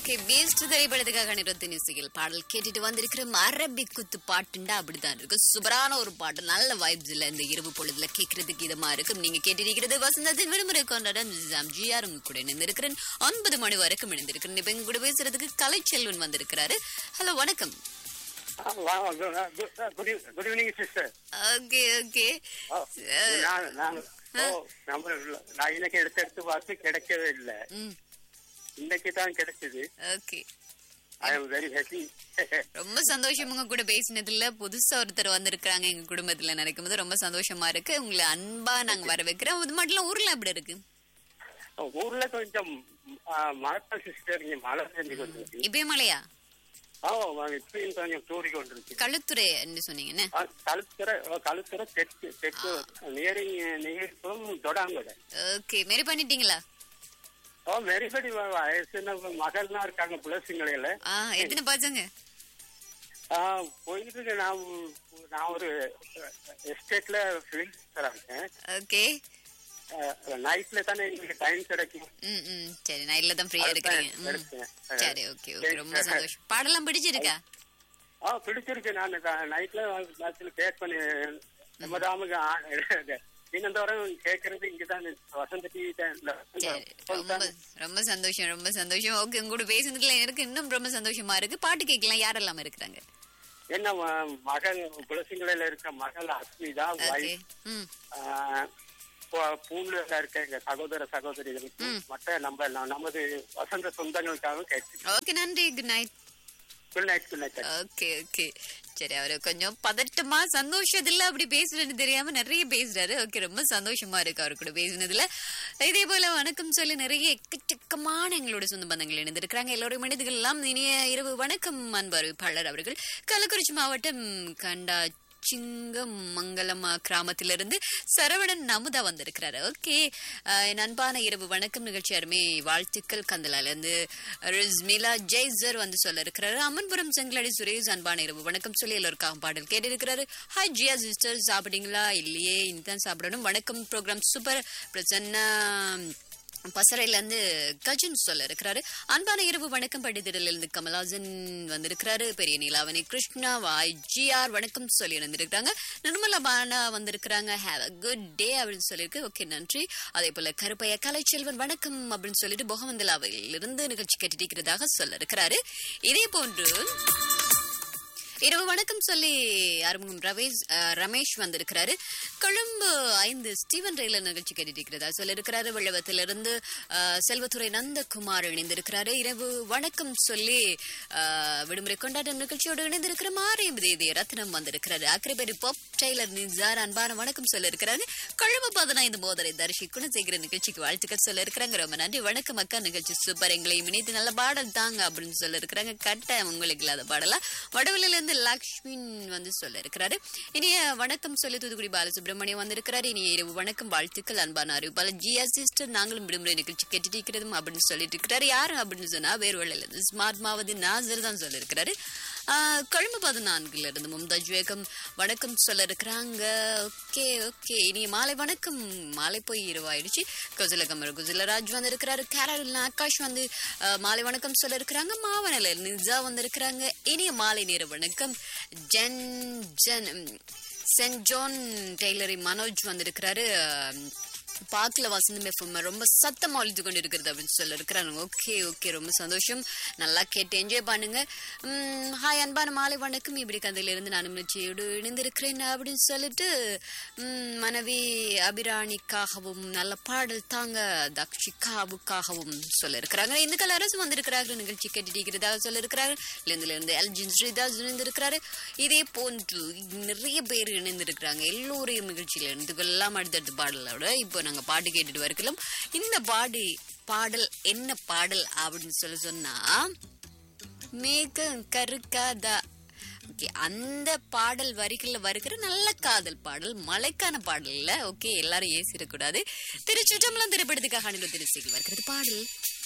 Okay waste திரைப்படத்துக்காக நிறுத்தி நிசைகள் பாடல் கேட்டுட்டு வந்திருக்கிற அரபிக் குத்து பாட்டுண்டா அப்படிதான் இருக்கு சூப்பரான ஒரு பாட்டு நல்ல வைப்ஸ் இல்ல இந்த இரவு பொழுதுல கேட்கறதுக்கு இதமா இருக்கும் நீங்க கேட்டிருக்கிறது வசந்தத்தின் விடுமுறை கொண்டாட ஜிஆர் உங்க கூட இணைந்திருக்கிறேன் ஒன்பது மணி வரைக்கும் இணைந்திருக்கிறேன் இப்ப எங்க கூட பேசுறதுக்கு கலைச்செல்வன் வந்திருக்கிறாரு ஹலோ வணக்கம் good evening sister okay okay நான் நான் ஓ, நம்ம நான் இன்னைக்கு எடுத்து எடுத்து பார்த்து கிடைக்கவே இல்லை ம் இன்னைக்கு தான் கிடைச்சது okay I am very happy ரொம்ப சந்தோஷம் உங்க கூட பேசினதுல புதுசா ஒருத்தர் வந்திருக்காங்க எங்க குடும்பத்துல நினைக்கும் போது ரொம்ப சந்தோஷமா இருக்கு உங்களை அன்பா நாங்க வர வைக்கிறோம் இது மட்டும் இல்ல, ஊர்ல எப்படி இருக்கு ஊர்ல கொஞ்சம் மழை சிஸ்டர் இங்க மழை பெஞ்சு கொண்டிருக்கு இப்பயே மழையா ஓ இப்பயும் கொஞ்சம் தூரி கொண்டிருக்கு களுத்துறை என்று சொன்னீங்கன்னு ஆ, கழுத்துற கழுத்துற தெற்கு தெற்கு நியரிங் நியரிப்பும் தொடாங்கட ஓகே மாரி பண்ணிட்டீங்களா ஓ வெரிபடி வயசுன மகள்லாம் இருக்காங்க பிள்ளைங்கள ஆ எத்தனை பசங்க போயிட்டு இருக்கு. நான் நான் ஒரு எஸ்டேட்ல ஃபீல்ட் இருக்கேன் ஓகே நைட்ல தானே எங்களுக்கு டைம் கிடைக்கும் ம் ம் சரி நான் இல்ல தான் ஃப்ரீயா இருக்கிறீங்க ம். எடுத்தேன். சரி ஓகே ஓகே ரொம்ப சந்தோஷம் பாடலாம் பிடிச்சிருக்கா ஆ பிடிச்சிருக்கு நான் நைட்ல ராத்திரி கேட் பண்ணி நம்ம தாமுக்கு தினந்தோறும் கேட்கறது இங்கதான் வசந்த டிவி சரி ரொம்ப ரொம்ப சந்தோஷம் ரொம்ப சந்தோஷம் ஓகே உங்க கூட பேசுனதுல எனக்கு இன்னும் ரொம்ப சந்தோஷமா இருக்கு பாட்டு கேட்கலாம் யாரெல்லாம் இருக்கிறாங்க என்ன ம- மகள் குலசிங்கலையில இருக்க மகள் அஸ்மிதா ஓகே வைஃப் ம் பூண்ல இருக்க எங்க சகோதர சகோதரிகளுக்கு மற்ற நம்ம நமது வசந்த சொந்தங்களுக்காகவும் கேட்டு ஓகே நன்றி good night good night good night okay okay சரி அவரு கொஞ்சம் பதட்டமா சந்தோஷத்துல அப்படி பேசுறேன்னு தெரியாம நிறைய பேசுறாரு ஓகே ரொம்ப சந்தோஷமா இருக்கு அவரு கூட பேசினதுல இதே போல வணக்கம் சொல்லி நிறைய எக்கச்சக்கமான எங்களோட சொந்த பந்தங்கள் இணைந்திருக்கிறாங்க எல்லோரும் மனிதர்கள் எல்லாம் இனிய இரவு வணக்கம் அன்பு அறிவிப்பாளர் அவர்கள் கள்ளக்குறிச்சி மாவட்டம் கண்டா சிங்கமங்கலம் கிராமத்திலிருந்து சரவணன் நமுதா வந்திருக்கிறாரு ஓகே என் அன்பான இரவு வணக்கம் நிகழ்ச்சி அருமை வாழ்த்துக்கள் கந்தலால இருந்து ரிஸ்மிலா ஜெய்சர் வந்து சொல்ல இருக்கிறாரு அம்மன்புரம் செங்கலடி சுரேஷ் அன்பான இரவு வணக்கம் சொல்லி எல்லோருக்காக பாடல் கேட்டு இருக்கிறாரு ஹாய் ஜியா சிஸ்டர் சாப்பிட்டீங்களா இல்லையே இனிதான் சாப்பிடணும் வணக்கம் ப்ரோக்ராம் சூப்பர் பிரசன்னா பசறையில இருந்து கஜன் சொல்ல இருக்கிறாரு அன்பான இரவு வணக்கம் படித்திடல இருந்து கமலாசன் வந்திருக்கிறாரு பெரிய நீலாவணி கிருஷ்ணா வாய் ஜிஆர் வணக்கம் சொல்லி இருந்திருக்காங்க நிர்மலா பானா வந்திருக்கிறாங்க ஹேவ் அ குட் டே அப்படின்னு சொல்லியிருக்கு ஓகே நன்றி அதே போல கருப்பைய கலைச்செல்வன் வணக்கம் அப்படின்னு சொல்லிட்டு பொகவந்தலாவில் இருந்து நிகழ்ச்சி கேட்டிருக்கிறதாக சொல்ல இருக்கிறாரு இதே போன்று இரவு வணக்கம் சொல்லி அறிமுகம் ரமேஷ் அஹ், ரமேஷ் வந்திருக்கிறாரு கொழும்பு ஐந்து ஸ்டீவன் ரயில நிகழ்ச்சி கேட்டிருக்கிறதா சொல்லியிருக்கிறாரு வெள்ளவத்திலிருந்து அஹ், செல்வத்துறை நந்தகுமார் இணைந்திருக்கிறாரு இரவு வணக்கம் சொல்லி அஹ், விடுமுறை கொண்டாட்ட நிகழ்ச்சியோடு இணைந்திருக்கிற மாரியம் தேதி ரத்னம் வந்திருக்கிறாரு அக்கரைபேரி பாப் டெய்லர் நிசார் அன்பான வணக்கம் சொல்லியிருக்கிறாரு கொழும்பு பதினைந்து மோதரை தரிசி குணசேகர நிகழ்ச்சிக்கு வாழ்த்துக்கள் சொல்ல இருக்கிறாங்க ரொம்ப நன்றி வணக்கம் அக்கா நிகழ்ச்சி சூப்பர் எங்களையும் இணைத்து நல்ல பாடல் தாங்க அப்படின்னு சொல்ல இருக்கிறாங்க கட்ட உங்களுக்கு இல்லாத பாடலா வடவெளியில இருந்து லக்ஷ்மி வந்து சொல்ல இருக்கிறாரு இனிய வணக்கம் சொல்லி தூத்துக்குடி பாலசுப்ரமணியம் வந்திருக்கிறாரு இனிய இரவு வணக்கம் வாழ்த்துக்கள் அன்பான அறிவிப்பாளர் ஜியா சிஸ்டர் நாங்களும் விடுமுறை நிகழ்ச்சி கேட்டுட்டு இருக்கிறதும் அப்படின்னு சொல்லிட்டு இருக்கிறாரு யாரு அப்படின்னு சொன்னா வேறு வழியில இருந்து ஸ்மார்ட் மாவதி நாசர் தான் சொல்லியிருக்கிறாரு ஆஹ், கொழும்பு பதினான்குல இருந்து மும்தாஜ் வேகம் வணக்கம் சொல்ல இருக்கிறாங்க ஓகே ஓகே இனிய மாலை வணக்கம் மாலை போய் இரவாயிடுச்சு குஜலகமர் குஜலராஜ் வந்திருக்கிறாரு கேரள ஆகாஷ் வந்து ஆஹ், மாலை வணக்கம் சொல்ல இருக்கிறாங்க மாவனல நிஜா வந்திருக்கிறாங்க இனிய மாலை நேர வணக்கம் ஜென் ஜென் ம், சென்ட் ஜான் டெய்லரி மனோஜ் வந்திருக்கிறாரு ஆஹ், பார்க்கல வசந்தம் எஃப்எம் ரொம்ப சத்தமா ஒழித்து கொண்டு இருக்கிறது அப்படின்னு சொல்ல இருக்கிறாங்க ஓகே ஓகே ரொம்ப சந்தோஷம் நல்லா கேட்டு என்ஜாய் பண்ணுங்க உம், ஹாய் அன்பான மாலை வணக்கம் இப்படி கதையிலிருந்து நான் நிகழ்ச்சியோடு இணைந்திருக்கிறேன் அப்படின்னு சொல்லிட்டு உம், மனைவி அபிராணிக்காகவும் நல்ல பாடல் தாங்க தக்ஷிகாவுக்காகவும் சொல்ல இருக்கிறாங்க இந்த கல அரசு வந்திருக்கிறார்கள் நிகழ்ச்சி கேட்டுட்டு சொல்ல இருக்கிறாரு இருந்து இருந்து எல்ஜின் ஸ்ரீதாஸ் இணைந்திருக்கிறாரு இதே போன்று நிறைய பேர் இணைந்திருக்கிறாங்க எல்லோரையும் நிகழ்ச்சியில இருந்து எல்லாம் அடுத்தடுத்து பாடலோட இப்போ நாங்க பாட்டு கேட்டுட்டு வரக்கலாம் இந்த பாடு பாடல் என்ன பாடல் அப்படின்னு சொல்லி சொன்னா மேகம் கருக்காதா ஓகே அந்த பாடல் வரிகள்ல வருகிற நல்ல காதல் பாடல் மழைக்கான பாடல்ல ஓகே எல்லாரும் ஏசிடக்கூடாது திருச்சுற்றம்பலம் திரைப்படத்துக்காக அணில திருச்சிக்கு வருகிறது பாடல்